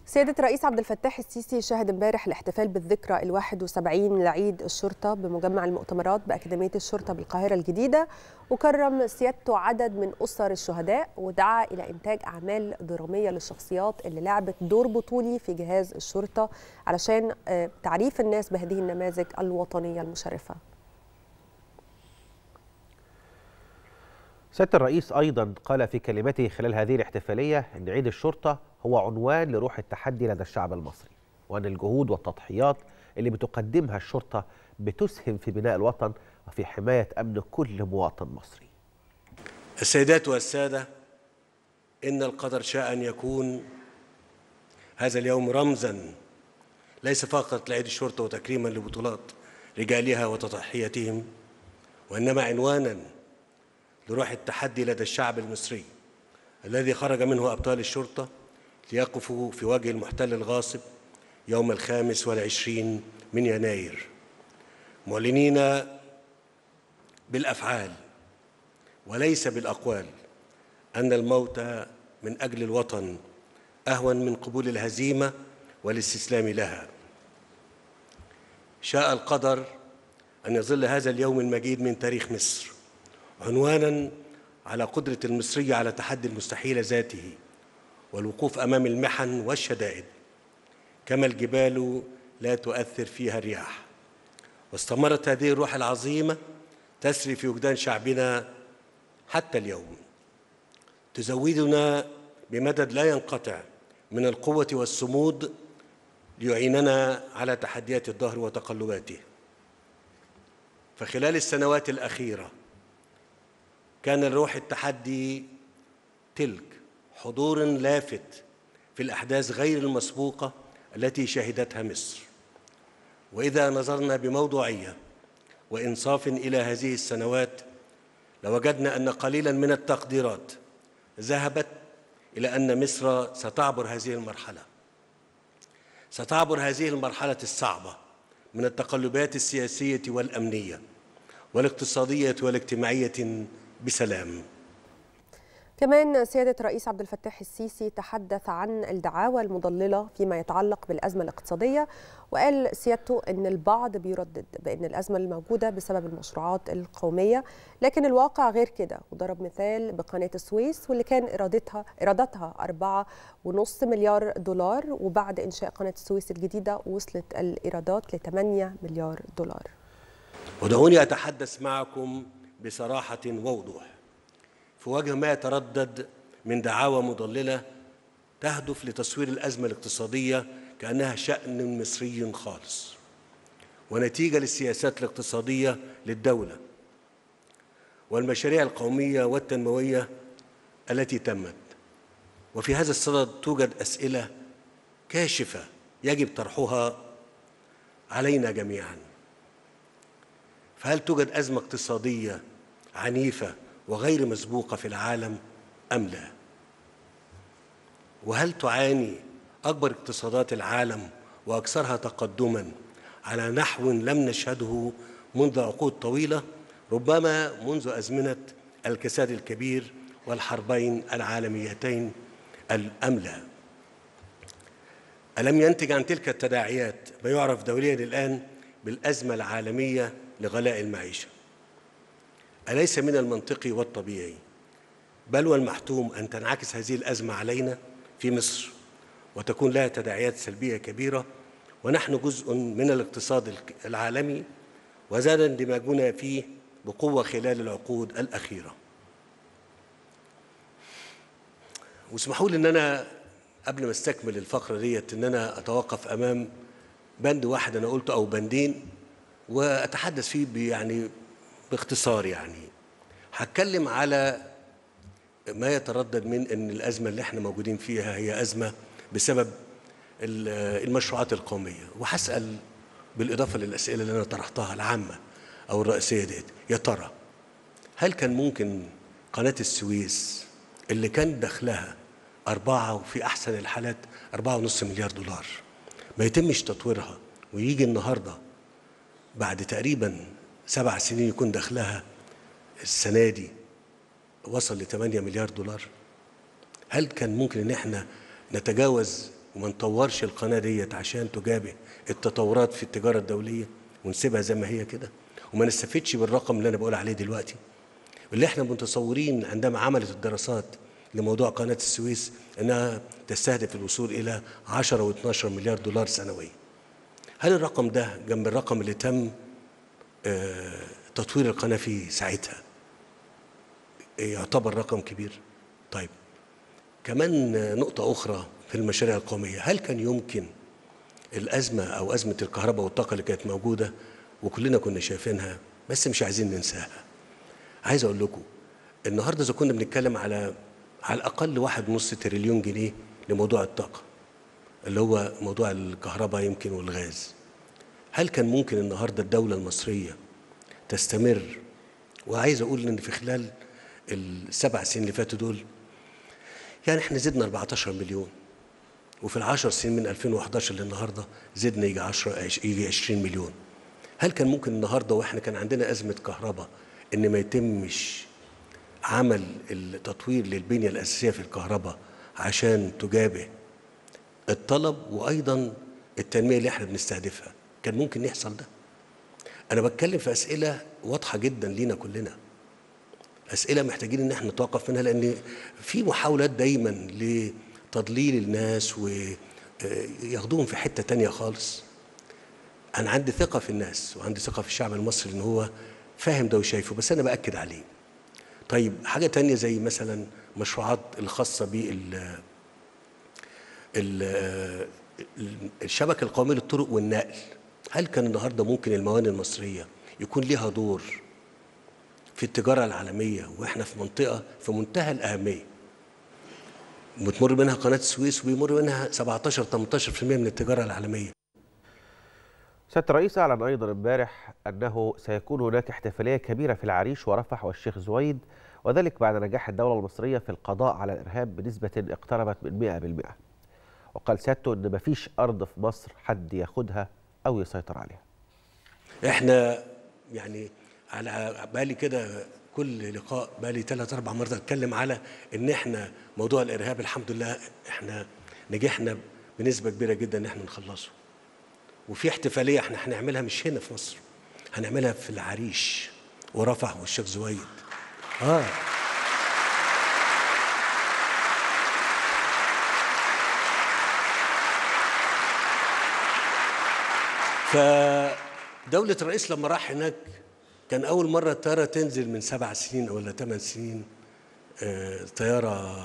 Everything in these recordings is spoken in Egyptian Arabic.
سيادة الرئيس عبد الفتاح السيسي شهد امبارح الاحتفال بالذكرى ال 71 لعيد الشرطة بمجمع المؤتمرات بأكاديمية الشرطة بالقاهرة الجديدة وكرم سيادته عدد من أسر الشهداء ودعا إلى إنتاج أعمال درامية للشخصيات اللي لعبت دور بطولي في جهاز الشرطة علشان تعريف الناس بهذه النماذج الوطنية المشرفة سيادة الرئيس أيضا قال في كلمته خلال هذه الاحتفالية أن عيد الشرطة هو عنوان لروح التحدي لدى الشعب المصري وأن الجهود والتضحيات اللي بتقدمها الشرطة بتسهم في بناء الوطن وفي حماية أمن كل مواطن مصري السيدات والسادة إن القدر شاء أن يكون هذا اليوم رمزا ليس فقط لعيد الشرطة وتكريما لبطولات رجالها وتضحياتهم وإنما عنوانا لروح التحدي لدى الشعب المصري الذي خرج منه أبطال الشرطة ليقفوا في وجه المحتل الغاصب يوم الخامس والعشرين من يناير معلنين بالأفعال وليس بالأقوال أن الموت من أجل الوطن أهون من قبول الهزيمة والاستسلام لها شاء القدر أن يظل هذا اليوم المجيد من تاريخ مصر عنوانا على قدرة المصري على تحدي المستحيل ذاته والوقوف أمام المحن والشدائد كما الجبال لا تؤثر فيها الرياح واستمرت هذه الروح العظيمة تسري في وجدان شعبنا حتى اليوم تزودنا بمدد لا ينقطع من القوة والصمود ليعيننا على تحديات الظهر وتقلباته فخلال السنوات الأخيرة كان روح التحدي تلك حضور لافت في الأحداث غير المسبوقة التي شهدتها مصر وإذا نظرنا بموضوعية وإنصاف إلى هذه السنوات لوجدنا أن قليلا من التقديرات ذهبت إلى أن مصر ستعبر هذه المرحلة ستعبر هذه المرحلة الصعبة من التقلبات السياسية والأمنية والاقتصادية والاجتماعية بسلام كمان سيادة الرئيس عبد الفتاح السيسي تحدث عن الدعاوى المضللة فيما يتعلق بالأزمة الاقتصادية وقال سيادته أن البعض بيردد بأن الأزمة الموجودة بسبب المشروعات القومية لكن الواقع غير كده وضرب مثال بقناة السويس واللي كان إرادتها إرادتها 4.5 مليار دولار وبعد إنشاء قناة السويس الجديدة وصلت الإيرادات ل 8 مليار دولار ودعوني أتحدث معكم بصراحة ووضوح في وجه ما يتردد من دعاوى مضللة تهدف لتصوير الأزمة الاقتصادية كأنها شأن مصري خالص ونتيجة للسياسات الاقتصادية للدولة والمشاريع القومية والتنموية التي تمت وفي هذا الصدد توجد أسئلة كاشفة يجب طرحها علينا جميعا فهل توجد أزمة اقتصادية عنيفة وغير مسبوقة في العالم أم لا؟ وهل تعاني أكبر اقتصادات العالم وأكثرها تقدما على نحو لم نشهده منذ عقود طويلة ربما منذ أزمنة الكساد الكبير والحربين العالميتين أم لا؟ ألم ينتج عن تلك التداعيات ما يعرف دوليا الآن بالأزمة العالمية لغلاء المعيشة أليس من المنطقي والطبيعي بل والمحتوم أن تنعكس هذه الأزمة علينا في مصر وتكون لها تداعيات سلبية كبيرة ونحن جزء من الاقتصاد العالمي وزاد اندماجنا فيه بقوة خلال العقود الأخيرة واسمحوا لي أن أنا قبل ما استكمل الفقرة ديت أن أنا أتوقف أمام بند واحد أنا قلته أو بندين وأتحدث فيه يعني باختصار يعني هتكلم على ما يتردد من ان الازمه اللي احنا موجودين فيها هي ازمه بسبب المشروعات القوميه وهسال بالاضافه للاسئله اللي انا طرحتها العامه او الرئيسيه ديت يا ترى هل كان ممكن قناه السويس اللي كان دخلها أربعة وفي أحسن الحالات أربعة ونص مليار دولار ما يتمش تطويرها ويجي النهاردة بعد تقريبا سبع سنين يكون دخلها السنة دي وصل ل 8 مليار دولار هل كان ممكن ان احنا نتجاوز وما نطورش القناه ديت عشان تجابه التطورات في التجاره الدوليه ونسيبها زي ما هي كده وما نستفدش بالرقم اللي انا بقول عليه دلوقتي اللي احنا متصورين عندما عملت الدراسات لموضوع قناه السويس انها تستهدف الوصول الى 10 و12 مليار دولار سنويا هل الرقم ده جنب الرقم اللي تم آه، تطوير القناه فيه ساعتها يعتبر رقم كبير طيب كمان نقطة أخرى في المشاريع القومية هل كان يمكن الأزمة أو أزمة الكهرباء والطاقة اللي كانت موجودة وكلنا كنا شايفينها بس مش عايزين ننساها عايز أقول لكم النهاردة إذا كنا بنتكلم على على الأقل واحد ونص تريليون جنيه لموضوع الطاقة اللي هو موضوع الكهرباء يمكن والغاز هل كان ممكن النهاردة الدولة المصرية تستمر وعايز أقول إن في خلال السبع سنين اللي فاتوا دول يعني احنا زدنا 14 مليون وفي العشر سنين من 2011 للنهارده زدنا يجي 10 يجي 20 مليون هل كان ممكن النهارده واحنا كان عندنا ازمه كهرباء ان ما يتمش عمل التطوير للبنيه الاساسيه في الكهرباء عشان تجابه الطلب وايضا التنميه اللي احنا بنستهدفها كان ممكن يحصل ده انا بتكلم في اسئله واضحه جدا لينا كلنا اسئله محتاجين ان احنا نتوقف منها لان في محاولات دايما لتضليل الناس وياخدوهم في حته تانية خالص انا عندي ثقه في الناس وعندي ثقه في الشعب المصري ان هو فاهم ده وشايفه بس انا باكد عليه طيب حاجه تانية زي مثلا مشروعات الخاصه بال ال- الشبكه القوميه للطرق والنقل هل كان النهارده ممكن الموانئ المصريه يكون ليها دور في التجارة العالمية وإحنا في منطقة في منتهى الأهمية بتمر منها قناة السويس وبيمر منها 17 18% من التجارة العالمية سيادة الرئيس أعلن أيضا امبارح أنه سيكون هناك احتفالية كبيرة في العريش ورفح والشيخ زويد وذلك بعد نجاح الدولة المصرية في القضاء على الإرهاب بنسبة اقتربت من 100% وقال سيادته أن مفيش أرض في مصر حد ياخدها أو يسيطر عليها إحنا يعني على بالي كده كل لقاء بالي ثلاث أربع مرات أتكلم على إن إحنا موضوع الإرهاب الحمد لله إحنا نجحنا بنسبة كبيرة جدا إن إحنا نخلصه وفي احتفالية إحنا هنعملها مش هنا في مصر هنعملها في العريش ورفح والشيخ زويد آه فدولة الرئيس لما راح هناك كان أول مرة الطيارة تنزل من سبع سنين ولا ثمان سنين آه، طيارة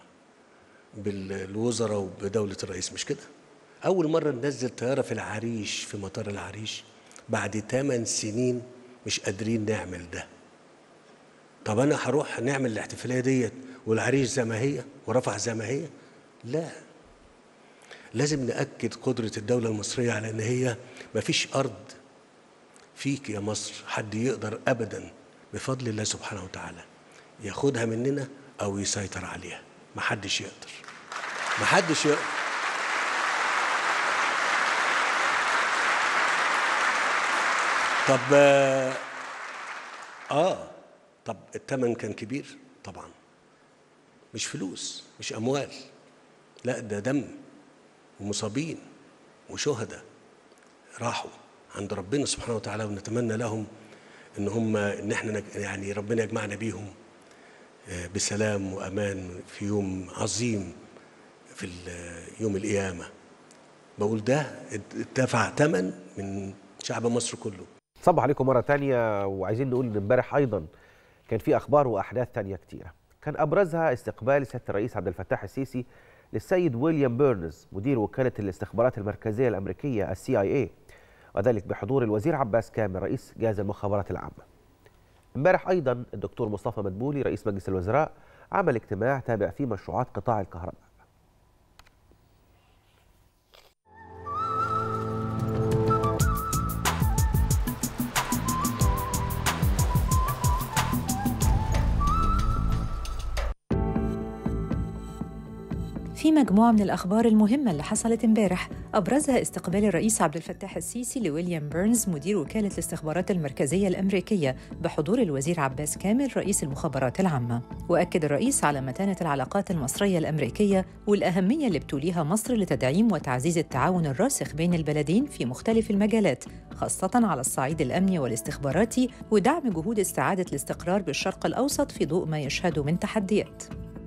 بالوزراء وبدولة الرئيس مش كده؟ أول مرة ننزل طيارة في العريش في مطار العريش بعد ثمان سنين مش قادرين نعمل ده طب أنا هروح نعمل الاحتفالية ديت والعريش زي ما هي ورفح زي ما هي؟ لا لازم نأكد قدرة الدولة المصرية على إن هي مفيش أرض فيك يا مصر حد يقدر ابدا بفضل الله سبحانه وتعالى ياخدها مننا او يسيطر عليها محدش يقدر محدش يقدر طب آه, اه طب الثمن كان كبير طبعا مش فلوس مش اموال لا ده دم ومصابين وشهداء راحوا عند ربنا سبحانه وتعالى ونتمنى لهم ان هم ان احنا نج- يعني ربنا يجمعنا بيهم آه، بسلام وامان في يوم عظيم في ال- يوم القيامه بقول ده اتدفع ثمن من شعب مصر كله صبح عليكم مرة تانية وعايزين نقول إن امبارح أيضا كان في أخبار وأحداث تانية كتيرة كان أبرزها استقبال سيادة الرئيس عبد الفتاح السيسي للسيد ويليام بيرنز مدير وكالة الاستخبارات المركزية الأمريكية السي اي اي وذلك بحضور الوزير عباس كامل رئيس جهاز المخابرات العامة امبارح أيضا الدكتور مصطفى مدبولي رئيس مجلس الوزراء عمل اجتماع تابع فيه مشروعات قطاع الكهرباء في في مجموعة من الأخبار المهمة اللي حصلت امبارح أبرزها استقبال الرئيس عبد الفتاح السيسي لويليام بيرنز مدير وكالة الاستخبارات المركزية الأمريكية بحضور الوزير عباس كامل رئيس المخابرات العامة وأكد الرئيس على متانة العلاقات المصرية الأمريكية والأهمية اللي بتوليها مصر لتدعيم وتعزيز التعاون الراسخ بين البلدين في مختلف المجالات خاصة على الصعيد الأمني والاستخباراتي ودعم جهود استعادة الاستقرار بالشرق الأوسط في ضوء ما يشهده من تحديات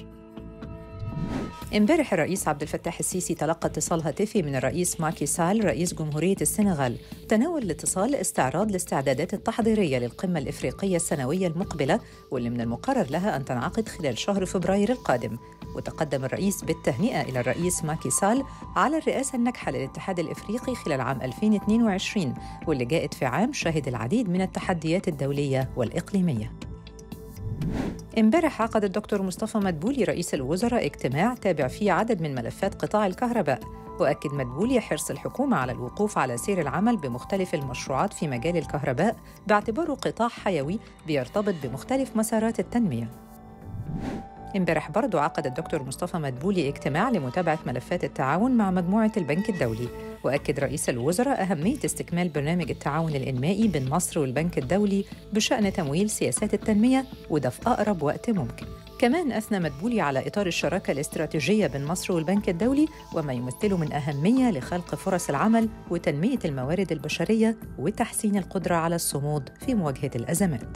امبارح الرئيس عبد الفتاح السيسي تلقى اتصال هاتفي من الرئيس ماكي سال رئيس جمهورية السنغال تناول الاتصال استعراض الاستعدادات التحضيرية للقمة الإفريقية السنوية المقبلة واللي من المقرر لها أن تنعقد خلال شهر فبراير القادم وتقدم الرئيس بالتهنئة إلى الرئيس ماكي سال على الرئاسة الناجحة للاتحاد الإفريقي خلال عام 2022 واللي جاءت في عام شهد العديد من التحديات الدولية والإقليمية امبارح عقد الدكتور مصطفى مدبولي رئيس الوزراء اجتماع تابع فيه عدد من ملفات قطاع الكهرباء واكد مدبولي حرص الحكومه على الوقوف على سير العمل بمختلف المشروعات في مجال الكهرباء باعتباره قطاع حيوي بيرتبط بمختلف مسارات التنميه امبارح برضو عقد الدكتور مصطفى مدبولي اجتماع لمتابعة ملفات التعاون مع مجموعة البنك الدولي وأكد رئيس الوزراء أهمية استكمال برنامج التعاون الإنمائي بين مصر والبنك الدولي بشأن تمويل سياسات التنمية وده في أقرب وقت ممكن كمان أثنى مدبولي على إطار الشراكة الاستراتيجية بين مصر والبنك الدولي وما يمثله من أهمية لخلق فرص العمل وتنمية الموارد البشرية وتحسين القدرة على الصمود في مواجهة الأزمات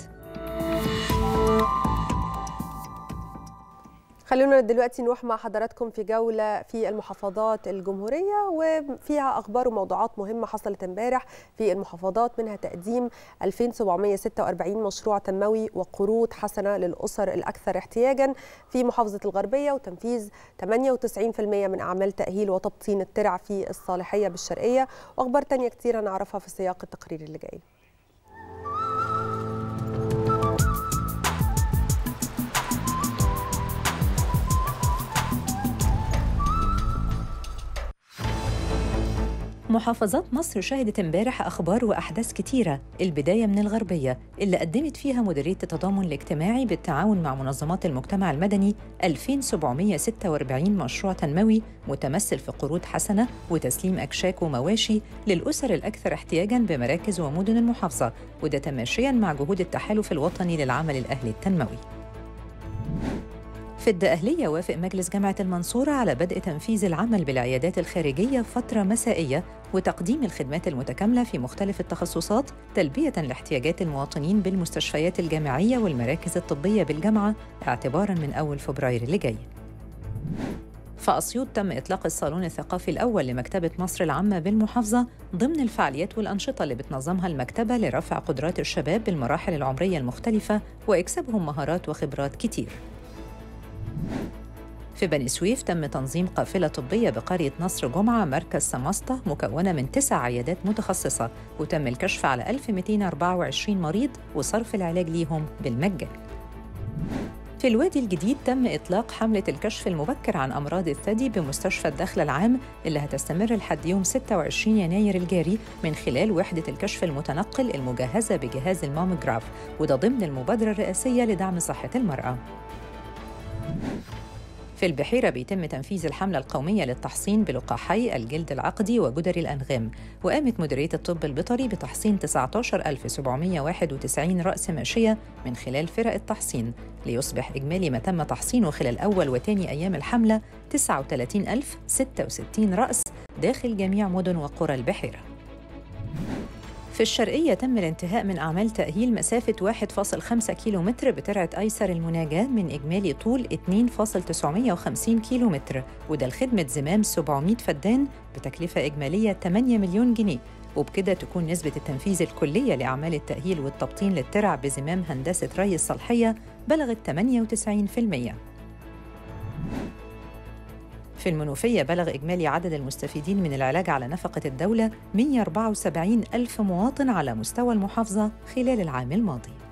خلونا دلوقتي نروح مع حضراتكم في جولة في المحافظات الجمهورية وفيها أخبار وموضوعات مهمة حصلت امبارح في المحافظات منها تقديم 2746 مشروع تنموي وقروض حسنة للأسر الأكثر احتياجا في محافظة الغربية وتنفيذ 98% من أعمال تأهيل وتبطين الترع في الصالحية بالشرقية وأخبار تانية كتير هنعرفها في سياق التقرير اللي جاي محافظات مصر شهدت امبارح أخبار وأحداث كتيرة البداية من الغربية اللي قدمت فيها مديرية التضامن الاجتماعي بالتعاون مع منظمات المجتمع المدني 2746 مشروع تنموي متمثل في قروض حسنة وتسليم أكشاك ومواشي للأسر الأكثر احتياجاً بمراكز ومدن المحافظة وده تماشياً مع جهود التحالف الوطني للعمل الأهلي التنموي في الدقهلية وافق مجلس جامعة المنصورة على بدء تنفيذ العمل بالعيادات الخارجية فترة مسائية وتقديم الخدمات المتكاملة في مختلف التخصصات تلبية لاحتياجات المواطنين بالمستشفيات الجامعية والمراكز الطبية بالجامعة اعتباراً من أول فبراير اللي جاي. في أسيوط تم إطلاق الصالون الثقافي الأول لمكتبة مصر العامة بالمحافظة ضمن الفعاليات والأنشطة اللي بتنظمها المكتبة لرفع قدرات الشباب بالمراحل العمرية المختلفة وإكسابهم مهارات وخبرات كتير. في بني سويف تم تنظيم قافلة طبية بقرية نصر جمعة مركز سماسطة مكونة من تسع عيادات متخصصة وتم الكشف على 1224 مريض وصرف العلاج ليهم بالمجان في الوادي الجديد تم إطلاق حملة الكشف المبكر عن أمراض الثدي بمستشفى الدخل العام اللي هتستمر لحد يوم 26 يناير الجاري من خلال وحدة الكشف المتنقل المجهزة بجهاز الماموجراف وده ضمن المبادرة الرئاسية لدعم صحة المرأة في البحيرة بيتم تنفيذ الحملة القومية للتحصين بلقاحي الجلد العقدي وجدري الأنغام وقامت مديرية الطب البيطري بتحصين 19791 رأس ماشية من خلال فرق التحصين ليصبح إجمالي ما تم تحصينه خلال أول وتاني أيام الحملة 39066 رأس داخل جميع مدن وقرى البحيرة في الشرقية تم الانتهاء من أعمال تأهيل مسافة 1.5 كيلومتر بترعة أيسر المناجاة من إجمالي طول 2.950 كيلومتر وده لخدمة زمام 700 فدان بتكلفة إجمالية 8 مليون جنيه وبكده تكون نسبة التنفيذ الكلية لأعمال التأهيل والتبطين للترع بزمام هندسة ري الصالحية بلغت 98%. في المنوفية بلغ إجمالي عدد المستفيدين من العلاج على نفقة الدولة 174 ألف مواطن على مستوى المحافظة خلال العام الماضي